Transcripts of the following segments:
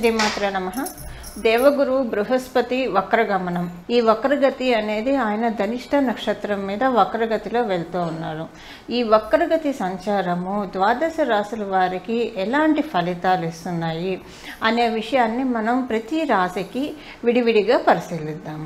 శ్రీమాత్ర నమ దేవగురు బృహస్పతి వక్రగమనం ఈ వక్రగతి అనేది ఆయన ధనిష్ట నక్షత్రం మీద వక్రగతిలో వెళ్తూ ఉన్నారు ఈ వక్రగతి సంచారము ద్వాదశ రాశుల వారికి ఎలాంటి ఫలితాలు ఇస్తున్నాయి అనే విషయాన్ని మనం ప్రతి రాశికి విడివిడిగా పరిశీలిద్దాము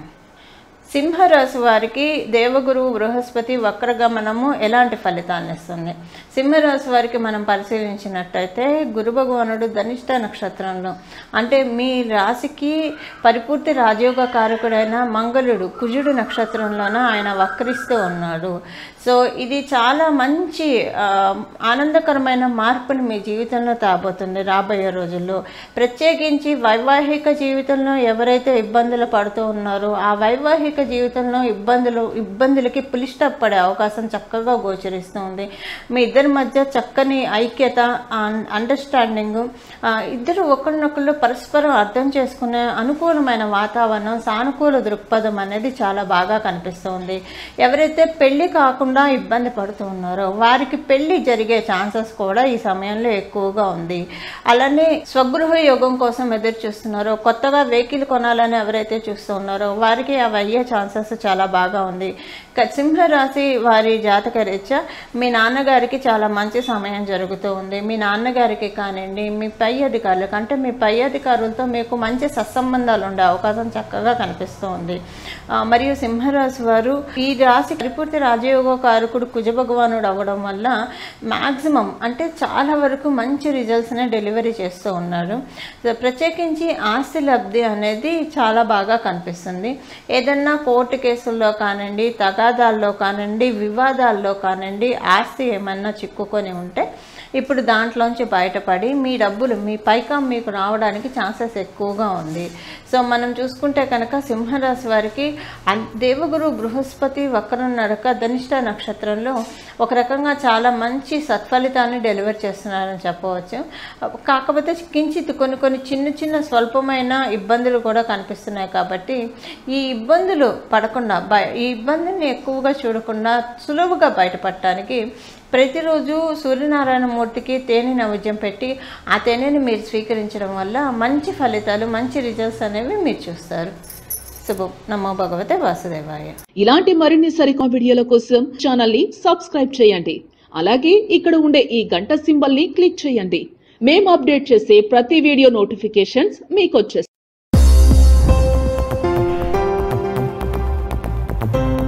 సింహరాశి వారికి దేవగురు బృహస్పతి వక్రగమనము ఎలాంటి ఫలితాన్ని ఇస్తుంది సింహరాశి వారికి మనం పరిశీలించినట్టయితే గురు భగవానుడు ధనిష్ట నక్షత్రంలో అంటే మీ రాశికి పరిపూర్తి రాజయోగ కారకుడైన మంగళుడు కుజుడు నక్షత్రంలోన ఆయన వక్రిస్తూ ఉన్నాడు సో ఇది చాలా మంచి ఆ, ఆనందకరమైన మార్పుని మీ జీవితంలో తాబోతుంది రాబోయే రోజుల్లో ప్రత్యేకించి వైవాహిక జీవితంలో ఎవరైతే ఇబ్బందులు పడుతూ ఉన్నారో ఆ వైవాహిక జీవితంలో ఇబ్బందులు ఇబ్బందులకి పులి స్టాప్ పడే అవకాశం చక్కగా గోచరిస్తుంది మీ ఇద్దరి మధ్య చక్కని ఐక్యత అండర్స్టాండింగ్ ఇద్దరు ఒకరినొకరు పరస్పరం అర్థం చేసుకునే అనుకూలమైన వాతావరణం సానుకూల దృక్పథం అనేది చాలా బాగా కనిపిస్తుంది ఎవరైతే పెళ్లి కాకుండా ఇబ్బంది పడుతూ ఉన్నారో వారికి పెళ్లి జరిగే ఛాన్సెస్ కూడా ఈ సమయంలో ఎక్కువగా ఉంది అలానే స్వగృహ యోగం కోసం ఎదురు చూస్తున్నారో కొత్తగా వెహికల్ కొనాలని ఎవరైతే చూస్తూ ఉన్నారో వారికి అవి అయ్యే ఛాన్సెస్ చాలా బాగా ఉంది క- సింహరాశి వారి జాతక రీత్యా మీ నాన్నగారికి చాలా మంచి సమయం జరుగుతూ ఉంది మీ నాన్నగారికి కానివ్వండి మీ పై అధికారులకు అంటే మీ పై అధికారులతో మీకు మంచి సత్సంబంధాలు ఉండే అవకాశం చక్కగా కనిపిస్తూ ఉంది ఆ, మరియు సింహరాశి వారు ఈ రాశి పరిపూర్తి రాజయోగ కారకుడు కుజ భగవానుడు అవ్వడం వల్ల మ్యాక్సిమం అంటే చాలా వరకు మంచి రిజల్ట్స్ని డెలివరీ చేస్తూ ఉన్నారు సో ప్రత్యేకించి ఆస్తి లబ్ధి అనేది చాలా బాగా కనిపిస్తుంది ఏదన్నా కోర్టు కేసుల్లో కానివ్వండి తగాదాల్లో కానివ్వండి వివాదాల్లో కానివ్వండి ఆస్తి ఏమన్నా చిక్కుకొని ఉంటే ఇప్పుడు దాంట్లోంచి బయటపడి మీ డబ్బులు మీ పైకం మీకు రావడానికి ఛాన్సెస్ ఎక్కువగా ఉంది సో మనం చూసుకుంటే కనుక సింహరాశి వారికి అన్- దేవగురు బృహస్పతి వక్రం నడక ధనిష్ట నక్షత్రంలో ఒక రకంగా చాలా మంచి సత్ఫలితాన్ని డెలివర్ చేస్తున్నారని చెప్పవచ్చు కాకపోతే కించిత్ కొన్ని కొన్ని చిన్న చిన్న స్వల్పమైన ఇబ్బందులు కూడా కనిపిస్తున్నాయి కాబట్టి ఈ ఇబ్బందులు పడకుండా బయ ఈ ఇబ్బందిని ఎక్కువగా చూడకుండా సులువుగా బయటపడటానికి ప్రతిరోజు సూర్యనారాయణ మూర్తికి తేనె నైవేద్యం పెట్టి ఆ తేనెని మీరు స్వీకరించడం వల్ల మంచి ఫలితాలు మంచి రిజల్ట్స్ అనేవి మీరు చూస్తారు శుభం నమో భగవతే వాసుదేవాయ ఇలాంటి మరిన్ని సరికొత్త వీడియోల కోసం ఛానల్ ని సబ్స్క్రైబ్ చేయండి అలాగే ఇక్కడ ఉండే ఈ గంట సింబల్ ని క్లిక్ చేయండి మేము అప్డేట్ చేసే ప్రతి వీడియో నోటిఫికేషన్స్ మీకు వచ్చేస్తాయి